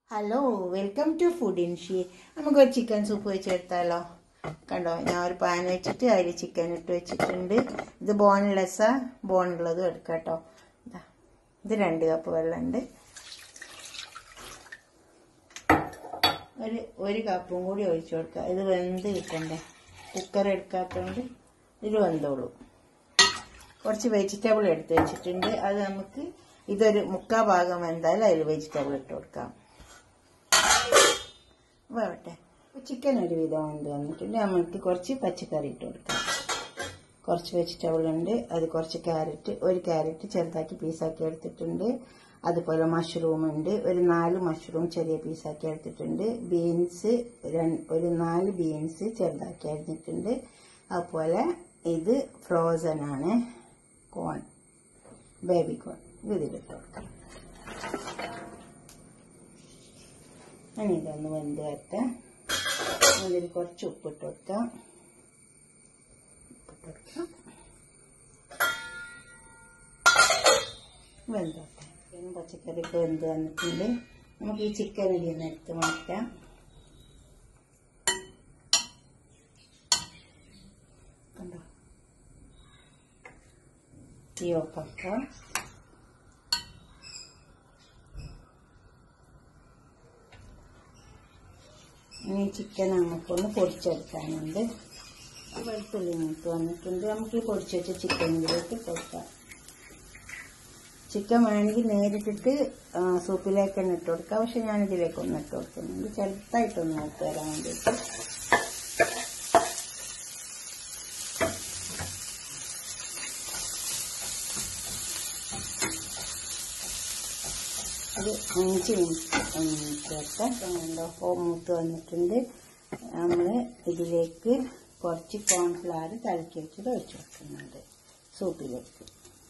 Hello welcome to food in she നമുക്കൊരു chicken soup വെച്ചെടുത്താലോ കണ്ടോ ഞാൻ ഒരു പാൻ വെച്ചിട്ട് അതിൽ ചിക്കൻ ഇട്ട് വെച്ചിട്ടുണ്ട് ഇത് ബോൺലെസ്സാ ബോണുള്ളതും എടുക്കാം കേട്ടോ ഇതാ. ഇത് രണ്ട് കപ്പ് വെള്ളമുണ്ട് ഒരു ഒരു കപ്പും കൂടി ഒഴിച്ചു കൊടുക്കുക ഇത് വെന്ത് കിട്ടണ്ടേ കുക്കർ എടുക്കാത്തതുകൊണ്ട് ഇത് വെന്തോളൂ കുറച്ച് വെജിറ്റബിൾ എടുത്ത് വെച്ചിട്ടുണ്ട് അത് നമുക്ക് ഇതൊരു മുക്കാ ഭാഗം വെന്താൽ അതിൽ വെജിറ്റബിൾ ഇട്ട് കൊടുക്കാം വേവട്ടെ ചിക്കൻ ഒരു വിധം വെന്ത് വന്നിട്ടുണ്ട് നമുക്ക് കുറച്ച് പച്ചക്കറി ഇട്ട് കൊടുക്കാം കുറച്ച് വെജിറ്റബിൾ ഉണ്ട് അത് കുറച്ച് ക്യാരറ്റ് ഒരു ക്യാരറ്റ് ചെറുതാക്കി പീസാക്കി എടുത്തിട്ടുണ്ട് അതുപോലെ മഷ്റൂം ഉണ്ട് ഒരു നാല് മഷ്റൂം ചെറിയ പീസാക്കി എടുത്തിട്ടുണ്ട് ബീൻസ് ഒരു നാല് ബീൻസ് ചെറുതാക്കി അരിഞ്ഞിട്ടുണ്ട് അതുപോലെ ഇത് ഫ്രോസൺ ആണ് കോൺ ബേബി കോൺ ഇത് ഇതിലിട്ട് കൊടുക്കാം ഇനി ഇതൊന്ന് വെന്ത് വരട്ടെ അതിൽ കുറച്ച് ഉപ്പിട്ട് കൊടുക്കാം ഉപ്പിട്ട് കൊടുക്കാം വെന്തോട്ടെ ചിക്കനും പച്ചക്കറിയൊക്കെ വെന്ത് വന്നിട്ടുണ്ട് നമുക്ക് ഈ ചിക്കൻ ഇതിൽ നിന്ന് എടുത്ത് മാറ്റാം കണ്ടോ തീ ഓഫാക്കാം ഇനി ചിക്കൻ നമുക്കൊന്ന് പൊടിച്ചെടുക്കാനുണ്ട് വെളുത്തുള്ളി നമുക്ക് വന്നിട്ടുണ്ട് നമുക്ക് ഈ പൊടിച്ച് വെച്ച ചിക്കനിലേക്ക് കൊടുക്കാം ചിക്കൻ വേണമെങ്കിൽ നേരിട്ടിട്ട് ആ, സൂപ്പിലേക്ക് തന്നെ ഇട്ട് കൊടുക്കാം പക്ഷെ ഞാൻ ഇതിലേക്ക് ഒന്ന് ഇട്ട് കൊടുക്കുന്നുണ്ട് ചെറുതായിട്ടൊന്ന് നോക്കി തരാൻ വേണ്ടിയിട്ട് ഒരു അഞ്ച് മിനിറ്റ് ഒന്ന് ചേർക്കാം കണ്ടോ ഹോ മൂത്ത് വന്നിട്ടുണ്ട് നമ്മൾ ഇതിലേക്ക് കുറച്ച് കോൺഫ്ലവർ കലക്കി വെച്ചത് ഒഴിച്ചു കൊടുക്കുന്നുണ്ട് സൂപ്പിലേക്ക്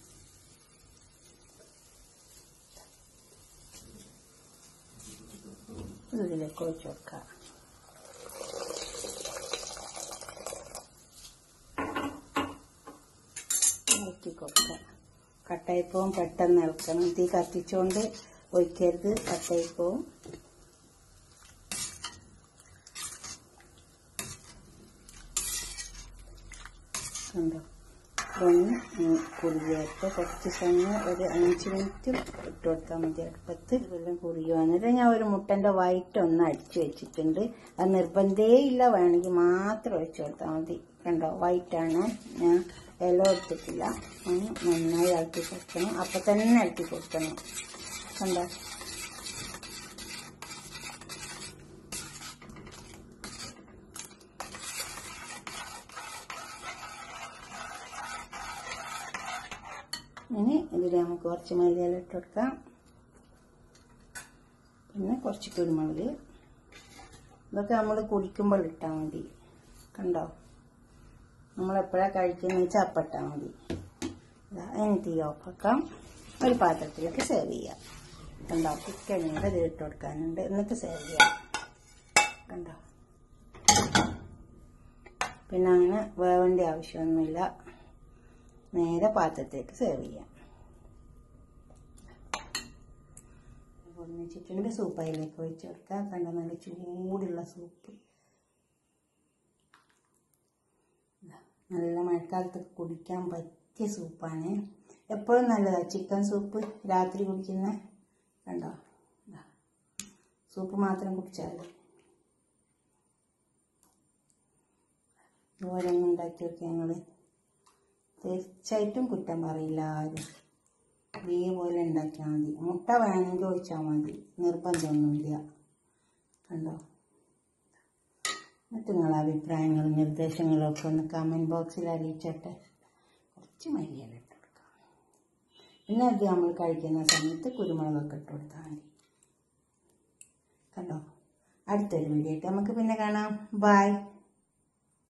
ഇതിലേക്ക് ഒഴിച്ചു കൊടുക്കാം ഇളക്കി കൊടുക്കാം കട്ടായിപ്പോവും പെട്ടെന്ന് ഇളക്കണം തീ കത്തിച്ചുകൊണ്ട് ഒഴിക്കരുത് കട്ടായിപ്പോവും കണ്ടോ ഒന്ന് കുറുകിയപ്പോൾ കുറച്ച് സമയം ഒരു അഞ്ച് മിനിറ്റ് ഇട്ട് കൊടുത്താൽ മതി അടുപ്പത്ത് ഇതെല്ലാം കുറുകി വന്നിട്ട് ഞാൻ ഒരു മുട്ടൻ്റെ വൈറ്റ് ഒന്ന് അടിച്ചു വെച്ചിട്ടുണ്ട് അത് നിർബന്ധേ ഇല്ല വേണമെങ്കിൽ മാത്രം ഒഴിച്ചു കൊടുത്താൽ മതി കണ്ടോ വൈറ്റാണ് ഞാൻ ഇല എടുത്തിട്ടില്ല ഒന്ന് നന്നായി ഇളക്കി കൊടുക്കണം അപ്പം തന്നെ ഇളക്കി കൊടുക്കണം കണ്ടോ ഇനി ഇതിൽ നമുക്ക് കുറച്ച് മല്ലിയില ഇട്ട് കൊടുക്കാം പിന്നെ കുറച്ച് കുരുമുളക് ഇതൊക്കെ നമ്മൾ കുടിക്കുമ്പോൾ ഇട്ടാൽ മതി കണ്ടോ നമ്മൾ എപ്പോഴാണ് കഴിക്കുന്നത് വെച്ചാൽ അപ്പം ഇട്ടാൽ മതി ഇതാ ഇനി തീ ഓഫാക്കാം ഒരു പാത്രത്തിലേക്ക് സേവ് ചെയ്യാം കണ്ടോ ചിക്കനൂടെ ഇത് ഇട്ട് കൊടുക്കാനുണ്ട് എന്നിട്ട് സേവ് ചെയ്യാം കണ്ടോ പിന്നെ അങ്ങനെ വേവേണ്ട ആവശ്യമൊന്നുമില്ല നേരെ പാത്രത്തിലേക്ക് സേവ് ചെയ്യാം ഒന്നിച്ചിട്ടുണ്ട് സൂപ്പ് അതിലേക്ക് ഒഴിച്ച് കൊടുക്കുക കണ്ട നല്ല ചൂടുള്ള സൂപ്പ് ഇതാ, നല്ല മഴക്കാലത്ത് കുടിക്കാൻ പറ്റിയ സൂപ്പാണ് എപ്പോഴും നല്ലതാണ് ചിക്കൻ സൂപ്പ് രാത്രി കുടിക്കുന്ന കണ്ടോ ഇതാ, സൂപ്പ് മാത്രം കുടിച്ചാൽ ഓരോന്നും ഉണ്ടാക്കി വെക്കുക ഞങ്ങൾ തീർച്ചയായിട്ടും കുറ്റം പറയില്ല ആരും ഇതേപോലെ ഉണ്ടാക്കിയാൽ മതി മുട്ട വേണമെങ്കിൽ ഒഴിച്ചാൽ മതി നിർബന്ധമൊന്നുമില്ല കണ്ടോ എന്നിട്ട് നിങ്ങളെ അഭിപ്രായങ്ങളും നിർദ്ദേശങ്ങളും ഒക്കെ ഒന്ന് കമൻറ്റ് ബോക്സിൽ അറിയിച്ചോട്ടെ കുറച്ച് മല്ലിയില ഇട്ട് കൊടുക്കാം പിന്നെ അത് നമ്മൾ കഴിക്കുന്ന സമയത്ത് കുരുമുളകൊക്കെ ഇട്ട് കൊടുത്താൽ മതി കണ്ടോ അടുത്തൊരു വീഡിയോ ആയിട്ട് നമുക്ക് പിന്നെ കാണാം ബൈ